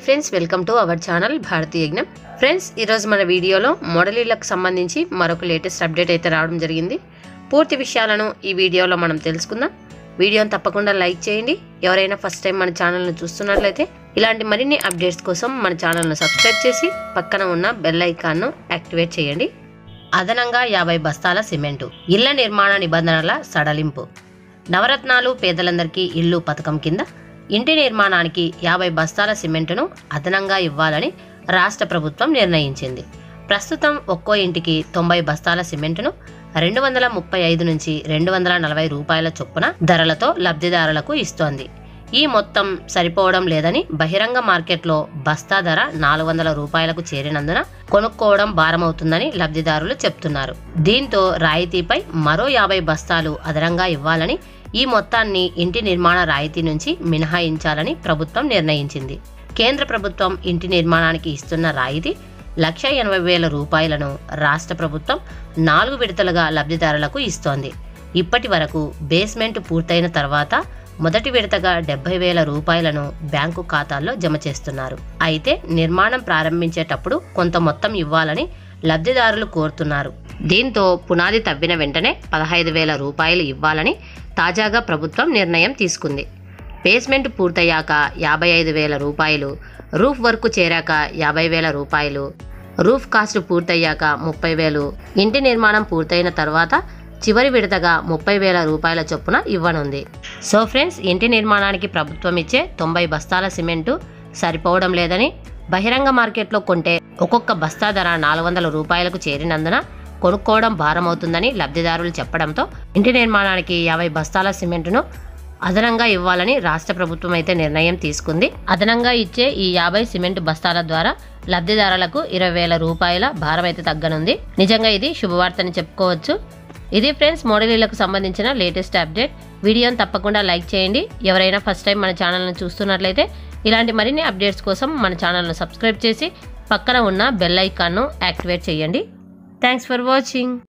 friends welcome to our channel Bharatiya Yagnam friends ఈరోజు మన వీడియోలో మోడలీలకు సంబంధించి మరొక లేటెస్ట్ అప్డేట్ అయితే రావడం జరిగింది పూర్తి విషయాలను ఈ వీడియోలో మనం తెలుసుకుందాం వీడియోని తప్పకుండా లైక్ చేయండి ఎవరైనా ఫస్ట్ టైం మన ఛానల్ను చూస్తున్నట్లయితే ఇలాంటి మరిన్ని అప్డేట్స్ కోసం మన ఛానల్ను సబ్స్క్రైబ్ చేసి పక్కన ఉన్న బెల్ ఐకాన్ను యాక్టివేట్ చేయండి అదనంగా యాభై బస్తాల సిమెంటు ఇళ్ల నిర్మాణ నిబంధనల సడలింపు నవరత్నాలు పేదలందరికీ ఇల్లు పథకం కింద ఇంటి నిర్మాణానికి యాభై బస్తాల సిమెంటును అదనంగా ఇవ్వాలని రాష్ట్ర ప్రభుత్వం నిర్ణయించింది ప్రస్తుతం ఒక్కో ఇంటికి తొంభై బస్తాల సిమెంటును రెండు వందల ముప్పై ఐదు నుంచి రెండు వందల నలభై రూపాయల చొప్పున ధరలతో లబ్ధిదారులకు ఇస్తోంది ఈ మొత్తం సరిపోవడం లేదని బహిరంగ మార్కెట్లో బస్తా ధర నాలుగు వందల రూపాయలకు చేరినందున కొనుక్కోవడం భారమవుతుందని లబ్ధిదారులు చెప్తున్నారు దీంతో రాయితీపై మరో యాభై బస్తాలు అదనంగా ఇవ్వాలని ఈ మొత్తాన్ని ఇంటి నిర్మాణ రాయితీ నుంచి మినహాయించాలని ప్రభుత్వం నిర్ణయించింది కేంద్ర ప్రభుత్వం ఇంటి నిర్మాణానికి ఇస్తున్న రాయితీ లక్ష ఎనభై వేల రూపాయలను రాష్ట్ర ప్రభుత్వం నాలుగు విడతలుగా లబ్ధిదారులకు ఇస్తోంది ఇప్పటి వరకు బేస్మెంట్ పూర్తయిన తర్వాత మొదటి విడతగా డెబ్బై వేల రూపాయలను బ్యాంకు ఖాతాల్లో జమ చేస్తున్నారు అయితే నిర్మాణం ప్రారంభించేటప్పుడు కొంత మొత్తం ఇవ్వాలని లబ్ధిదారులు కోరుతున్నారు దీంతో పునాది తవ్విన వెంటనే పదహైదు వేల రూపాయలు ఇవ్వాలని తాజాగా ప్రభుత్వం నిర్ణయం తీసుకుంది బేస్మెంట్ పూర్తయ్యాక యాభై ఐదు వేల రూపాయలు రూఫ్ వర్క్ చేరాక యాభై వేల రూపాయలు రూఫ్ కాస్ట్ పూర్తయ్యాక ముప్పై వేలు ఇంటి నిర్మాణం పూర్తయిన తర్వాత చివరి విడతగా ముప్పై వేల రూపాయల చొప్పున ఇవ్వనుంది సో ఫ్రెండ్స్ ఇంటి నిర్మాణానికి ప్రభుత్వం ఇచ్చే తొంభై బస్తాల సిమెంటు సరిపోవడం లేదని బహిరంగ మార్కెట్లో కొంటే ఒక్కొక్క బస్తా ధర నాలుగు వందల రూపాయలకు చేరినందున కొనుక్కోవడం భారమవుతుందని లబ్ధిదారులు చెప్పడంతో ఇంటి నిర్మాణానికి యాభై బస్తాల సిమెంటును అదనంగా ఇవ్వాలని రాష్ట్ర ప్రభుత్వం అయితే నిర్ణయం తీసుకుంది అదనంగా ఇచ్చే ఈ యాభై సిమెంట్ బస్తాల ద్వారా లబ్ధిదారులకు ఇరవై వేల రూపాయల భారం అయితే తగ్గనుంది నిజంగా ఇది శుభవార్తని చెప్పుకోవచ్చు ఇది ఫ్రెండ్స్ మోడలీలకు సంబంధించిన లేటెస్ట్ అప్డేట్ వీడియోని తప్పకుండా లైక్ చేయండి ఎవరైనా ఫస్ట్ టైం మన ఛానల్ని చూస్తున్నట్లయితే ఇలాంటి మరిన్ని అప్డేట్స్ కోసం మన ఛానల్ను సబ్స్క్రైబ్ చేసి పక్కన ఉన్న బెల్ ఐకాన్ను యాక్టివేట్ చేయండి థ్యాంక్స్ ఫర్ వాచింగ్